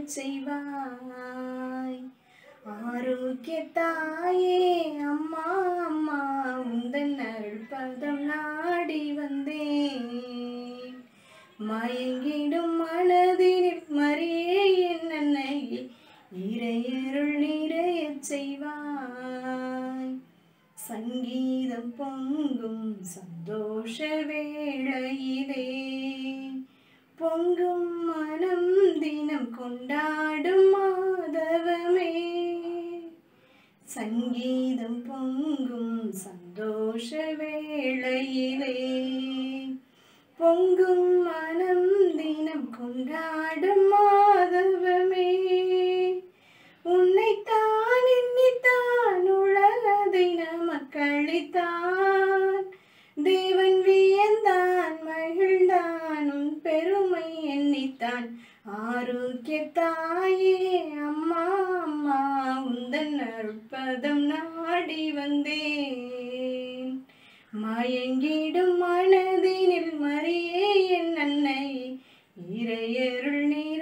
செய்வாய் ஆரோக்கிய தாயே அம்மா அம்மா உந்தன் அருள் பதம் நாடி வந்தேன் மயங்கிடும் மனதினில் மறியே என் அன்னை இறையருள் நிறையச் செய்வாய் சங்கீதம் பொங்கும் சந்தோஷ வேளையிலே பொங்கும் மனம் தினம் கொண்டாடும் மாதவமே சங்கீதம் பொங்கும் சந்தோஷ வேளையிலே பொங்கும் மனம் தினம் கொண்டாடும் மாதவமே உன்னைத்தான் எண்ணித்தான் உலகதை நமக்களித்தான் தேவன் வியந்தான் மகிழ்ந்தான் உன் பெருமை எண்ணித்தான் ஆரோக்கிய தாயே அம்மா அம்மா உந்தன் அற்பதம் நாடி வந்தேன் மயங்கிடும் மனதினில் மறியே என் அன்னை இறையருள் நீர்